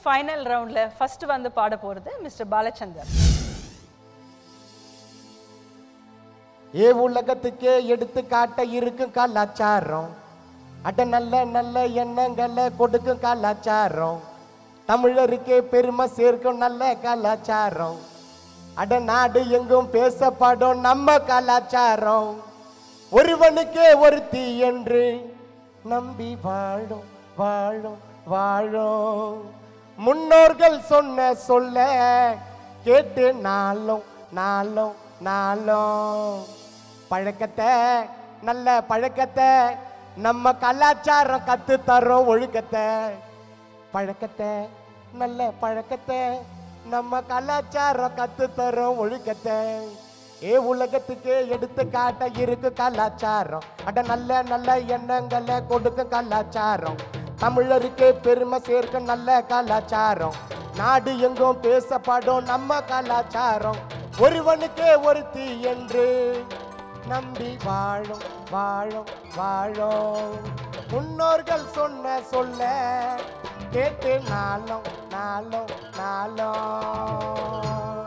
final ரவுண்ட்ல first வந்து பாட போறது மிஸ்டர் பாலச்சந்தர் ஏ உலகத்துக்கே எடுத்து காட்ட இருக்கும் கலாச்சாரம் அட நல்ல நல்ல எண்ணங்களை கொடுக்கும் கலாச்சாரம் தமிழருக்கே பெருமை சேர்க்கும் நல்ல கலாச்சாரம் அட நாடு எங்கும் பேசப்படும் நம்ம கலாச்சாரம் ஒருவனுக்கே ஒருத்தி என்று நம்பி வாழும் வாழும் வாழும் முன்னோர்கள் சொன்ன சொல்ல கேட்டு நாளும் நாளும் நாளும் பழக்கத்தை நல்ல பழக்கத்தை நம்ம கலாச்சாரம் கத்து தரோம் ஒழுக்கத்தை பழக்கத்தை நல்ல பழக்கத்தை நம்ம கலாச்சாரம் கத்து தரோம் ஒழுக்கத்தை ஏ உலகத்துக்கே எடுத்து காட்ட இருக்கு கலாச்சாரம் அட நல்ல நல்ல எண்ணங்களை கொடுக்கும் கலாச்சாரம் தமிழருக்கே பெருமை சேர்க்க நல்ல கலாச்சாரம் நாடு எங்கும் பேசப்படும் நம்ம கலாச்சாரம் ஒருவனுக்கே ஒருத்தி என்று நம்பி வாழும் வாழும் வாழும் முன்னோர்கள் சொன்ன சொல்ல கேட்டு நாளும் நாளும் நாளும்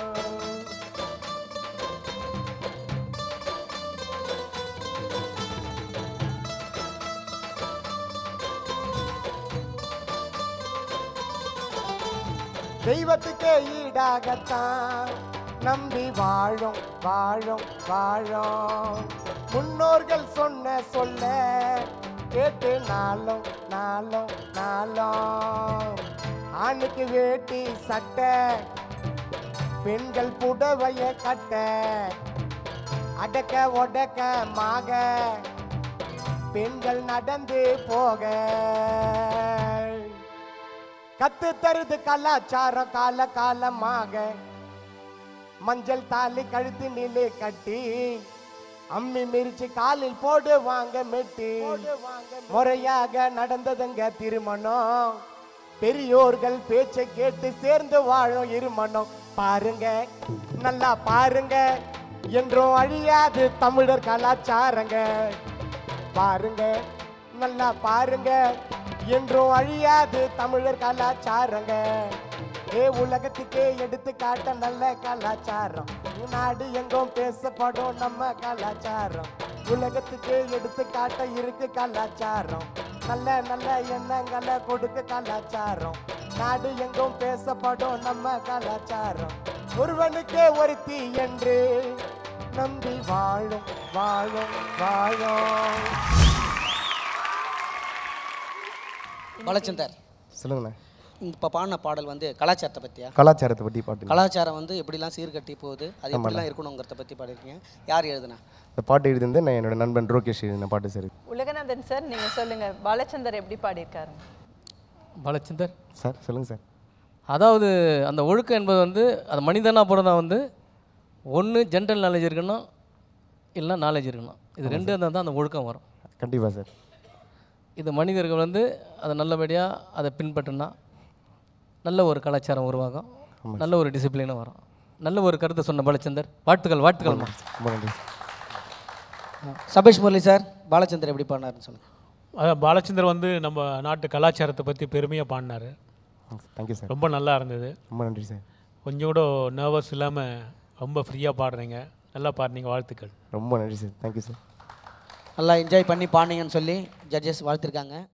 தெய்வத்துக்கே ஈடாகத்தான் நம்பி வாழும் வாழும் வாழும் முன்னோர்கள் சொன்ன சொல்ல கேட்டு நாளும் நாளும் நாளும் ஆணுக்கு வேட்டி சட்டை பெண்கள் புடவைய கட்ட அடக்க ஒடக்க மாக பெண்கள் நடந்து போக கத்து தருது கலாச்சாரம் கால காலமாக மஞ்சள் தாலி கழுத்து நிலை கட்டி அம்மி மிரிச்சு காலில் போடு வாங்க மெட்டி முறையாக நடந்ததுங்க திருமணம் பெரியோர்கள் பேச்சை கேட்டு சேர்ந்து வாழும் இருமணம் பாருங்க நல்லா பாருங்க என்றும் அழியாது தமிழர் கலாச்சாரங்க பாருங்க நல்லா பாருங்க என்றும் அழியாது தமிழர் கலாச்சாரங்க ஏ உலகத்துக்கே எடுத்து காட்ட நல்ல கலாச்சாரம் நாடு எங்கும் பேசப்படும் நம்ம கலாச்சாரம் உலகத்துக்கே எடுத்து காட்ட இருக்கு கலாச்சாரம் நல்ல நல்ல எண்ணங்களை கொடுக்க கலாச்சாரம் நாடு எங்கும் பேசப்படும் நம்ம கலாச்சாரம் ஒருவனுக்கே ஒருத்தி என்று நம்பி வாழும் வாழும் வாழும் பாலச்சந்தர் சொல்லுங்கண்ணே இப்போ பாடின பாடல் வந்து கலாச்சாரத்தை பற்றியா கலாச்சாரத்தை பற்றி பாட்டு கலாச்சாரம் வந்து எப்படிலாம் சீர்கட்டி போகுது அது எப்படிலாம் இருக்கணுங்கிறத பற்றி பாடிருக்கீங்க யார் எழுதுனா இந்த பாட்டு எழுதிருந்து நான் என்னோட நண்பன் ரோகேஷ் எழுதின பாட்டு சார் உலகநாதன் சார் நீங்க சொல்லுங்க பாலச்சந்தர் எப்படி பாடியிருக்காரு பாலச்சந்தர் சார் சொல்லுங்கள் சார் அதாவது அந்த ஒழுக்கம் என்பது வந்து அது மனிதனாக பிறந்தா வந்து ஒன்று ஜென்ரல் நாலேஜ் இருக்கணும் இல்லைன்னா நாலேஜ் இருக்கணும் இது ரெண்டு இருந்தால் தான் அந்த ஒழுக்கம் வரும் கண்டிப்பாக சார் இது மனிதர்கள் வந்து அதை நல்லபடியாக அதை பின்பற்றினா நல்ல ஒரு கலாச்சாரம் உருவாகும் நல்ல ஒரு டிசிப்ளினும் வரும் நல்ல ஒரு கருத்தை சொன்ன பாலச்சந்தர் வாழ்த்துக்கள் வாழ்த்துக்கள்மா ரொம்ப நன்றி சபேஷ் முரளி சார் பாலச்சந்தர் எப்படி பாடினாருன்னு சொல்லுங்கள் அதான் பாலச்சந்தர் வந்து நம்ம நாட்டு கலாச்சாரத்தை பற்றி பெருமையாக பாடினார் தேங்க்யூ சார் ரொம்ப நல்லா இருந்தது ரொம்ப நன்றி சார் கொஞ்சம் கூட நர்வஸ் இல்லாமல் ரொம்ப ஃப்ரீயாக பாடுறீங்க நல்லா பாடுறீங்க வாழ்த்துக்கள் ரொம்ப நன்றி சார் தேங்க்யூ சார் நல்லா என்ஜாய் பண்ணி பாடினீங்கன்னு சொல்லி ஜட்ஜஸ் வாழ்த்திருக்காங்க